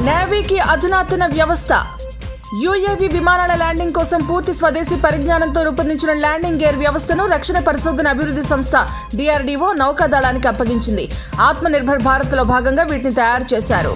నేవీకి అధునాతన వ్యవస్థ యుఏవి విమానాల ల్యాండింగ్ కోసం పూర్తి స్వదేశీ పరిజ్ఞానంతో రూపొందించిన ల్యాండింగ్ గేర్ వ్యవస్థను రక్షణ పరిశోధన అభివృద్ధి సంస్థ డిఆర్డీఓ నౌకాదళానికి అప్పగించింది ఆత్మనిర్భర్ భారత్లో భాగంగా వీటిని తయారు చేశారు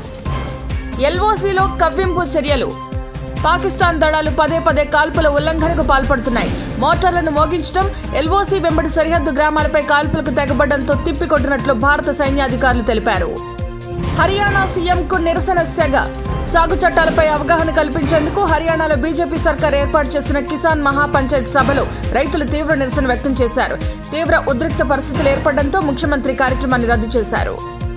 ఎల్ఓసిలో కవ్వింపు చర్యలు పాకిస్తాన్ దళాలు పదే పదే కాల్పుల ఉల్లంఘనకు పాల్పడుతున్నాయి మోటార్లను మోగించడం ఎల్ఓసి వెంబడి సరిహద్దు గ్రామాలపై కాల్పులకు తెగబడడంతో తిప్పికొట్టినట్లు భారత సైన్యాధికారులు తెలిపారు హర్యానా సీఎంకు నిరసన సెగ సాగు చట్టాలపై అవగాహన కల్పించేందుకు హర్యానాలో బీజేపీ సర్కార్ ఏర్పాటు చేసిన కిసాన్ మహాపంచాయత్ సభలో రైతులు తీవ్ర నిరసన వ్యక్తం చేశారు తీవ్ర ఉద్రిక్త పరిస్థితులు ఏర్పడడంతో ముఖ్యమంత్రి కార్యక్రమాన్ని రద్దు చేశారు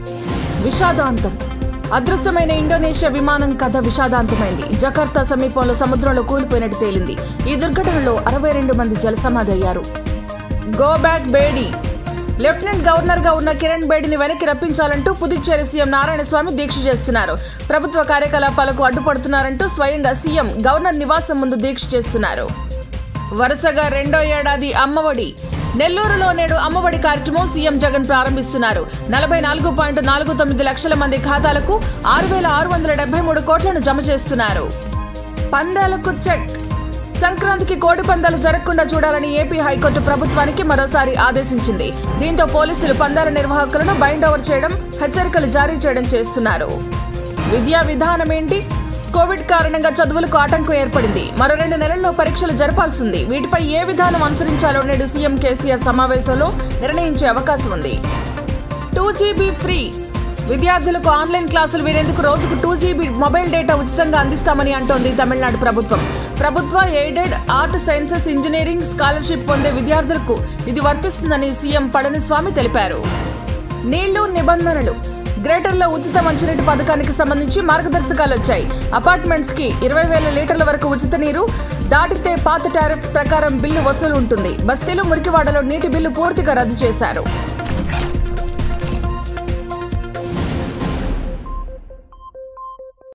విషాదాంతం అదృశ్యమైన ఇండోనేషియా విమానం కథ విషాదాంతమైంది జకార్తా సమీపంలో సముద్రంలో కూలిపోయినట్టు తేలింది ఈ దుర్ఘటనలో అరవై రెండు మంది జలసమాధి అయ్యారు go back Bedi lieutenant governor గా ఉన్న కిరణ్ బేడిని వెనక్కి రప్పించాలంటూ పుదుచ్చేరి సీఎం నారాయణస్వామి దీక్ష చేస్తున్నారు ప్రభుత్వ కార్యకలాపాలకు అడ్డుపడుతున్నారంటూ స్వయంగా సీఎం గవర్నర్ నివాసం ముందు దీక్ష చేస్తున్నారు వరుసగా రెండో ఏడాది అమ్మఒడి నెల్లూరులో నేడు అమ్మఒడి కార్యక్రమం సీఎం జగన్ ప్రారంభిస్తున్నారు నలభై నాలుగు పాయింట్ నాలుగు తొమ్మిది లక్షల మంది ఖాతాలకు ఆరు వేల ఆరు వందల డెబ్బై మూడు కోట్లను జమ చేస్తున్నారు పందాలకు చెక్ సంక్రాంతికి కోడి పందాలు జరగకుండా చూడాలని ఏపీ హైకోర్టు ప్రభుత్వానికి మరోసారి ఆదేశించింది దీంతో పోలీసులు పందాల నిర్వాహకులను బైండ్ ఓవర్ చేయడం హెచ్చరికలు జారీ చేయడం చేస్తున్నారు విద్యా విధానం ఏంటి కోవిడ్ కారణంగా చదువులకు ఆటంకం ఏర్పడింది మరో రెండు నెలల్లో పరీక్షలు జరపాల్సింది వీటిపై ఏ విధానం అనుసరించాలో నేడు సీఎం కేసీఆర్ సమావేశంలో నిర్ణయించే అవకాశం ఉంది టూ జీబీ ఫ్రీ విద్యార్థులకు ఆన్లైన్ క్లాసులు వినేందుకు రోజుకు టూ జీబీ మొబైల్ డేటా ఉచితంగా అందిస్తామని అంటోంది తమిళనాడు ప్రభుత్వం ప్రభుత్వ aided arts sciences engineering scholarship పొందే విద్యార్థులకు ఇది వర్తిస్తుందని సీఎం పళనిస్వామి తెలిపారు నీళ్లు నిబంధనలు గ్రేటర్లో ఉచిత మంచినీటి పథకానికి సంబంధించి మార్గదర్శకాలు వచ్చాయి అపార్ట్మెంట్స్ కి ఇరవై వేల లీటర్ల వరకు ఉచిత నీరు దాటితే పాత టారిఫ్ ప్రకారం బిల్లు వసూలు ఉంటుంది బస్తీలు మురికివాడలో నీటి బిల్లు పూర్తిగా రద్దు చేశారు